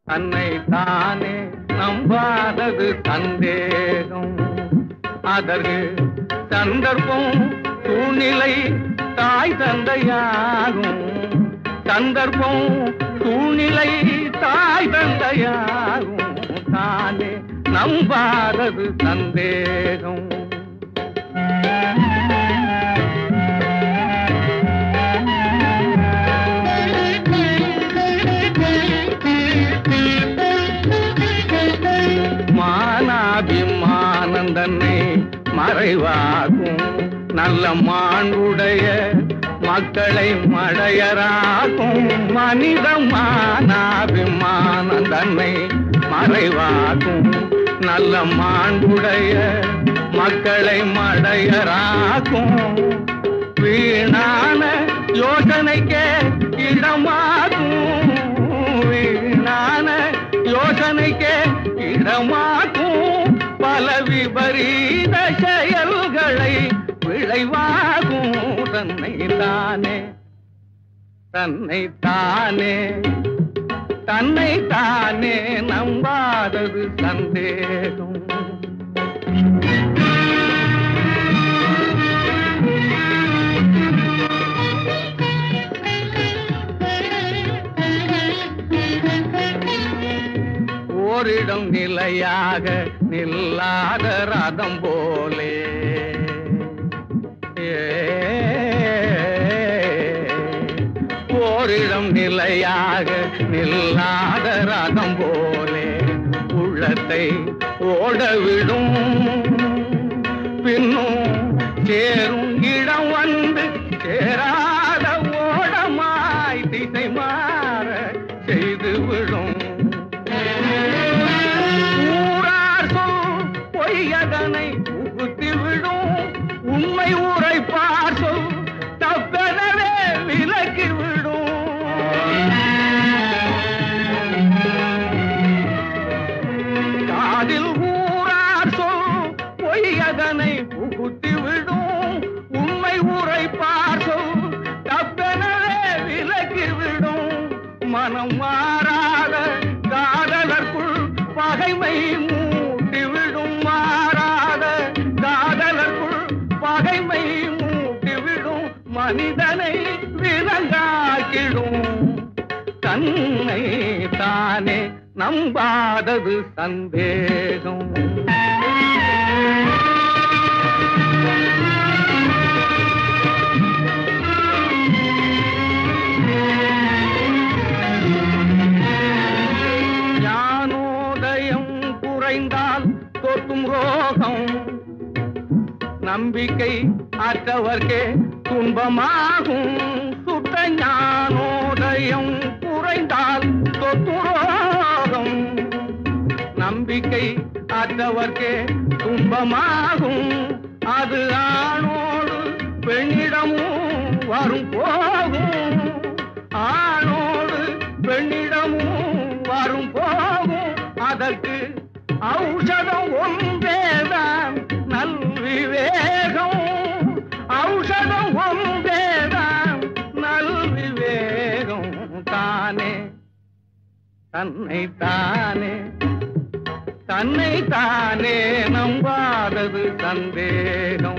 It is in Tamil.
தன்னை தானே நம்பாதது சந்தேகம் அதற்கு சந்தர்ப்பம் சூழ்நிலை தாய் தந்தையாகும் சந்தர்ப்பம் சூழ்நிலை தாய் தந்தையாகும் தானே நம்பாதது சந்தேகம் மானாபிமானந்தன்னை மறைவாகும் நல்ல மாண்புடைய மக்களை மடையராகும் மனித மானாபிமானந்தன்னை மறைவாகும் நல்ல மாண்புடைய மக்களை மடையராகும் வீணான யோசனைக்கே இடமாகும் வீணான யோசனைக்கே இடமாகும் பல விபரீத செயல்களை விளைவாகும் தன்னை தானே தன்னை தானே தன்னை தானே நம்பாதது சந்தேகம் ஓரிடம் நிலையாக நில்லாத ரதம் போலே ஏ, ஓரிடம் நிலையாக நில்லாத ரதம் போலே உள்ளத்தை ஓடவிடும் பின்னும் சேரும் இடம் வந்து சேராத ஓடமாய் திசை மாற செய்து விடும் ஊரார் சொல் பொய்யதனை புகுத்தி விடும் உண்மை உரைப்பார் சொல் தப்பெனவே விலக்கி விடும் காதில் ஊரார் சொல் பொய்யதனை புகுத்தி விடும் உண்மை உரைப்பார் சொல் தப்பெனவே விலக்கி விடும் மனம் மாறாத காதலர்க்குள் பகைமை மூட்டிவிடும் மாறாத காதலர்க்குள் பகைமை மூட்டிவிடும் மனிதனை விலங்காக்கிடும் தன்னை தானே நம்பாதது சந்தேகம் ஞானோதயம் குறைந்தால் தொட்டும் ரோகம் நம்பிக்கை அற்றவர்க்கே துன்பமாகும் சுத்த ஞானோதயம் குறைந்தால் தொட்டும் ரோகம் நம்பிக்கை அற்றவர்க்கே துன்பமாகும் அது ஆணோடு பெண்ணிடமும் வரும் போகும் ஆணோடு பெண்ணிடமும் வரும் போகும் அதற்கு ஔஷதம் ஒன்றேதான் நல் விவேகம் ஔஷதம் ஒன்றேதான் நல் விவேகம் தானே தன்னை தானே தன்னை தானே நம்பாதது சந்தேகம்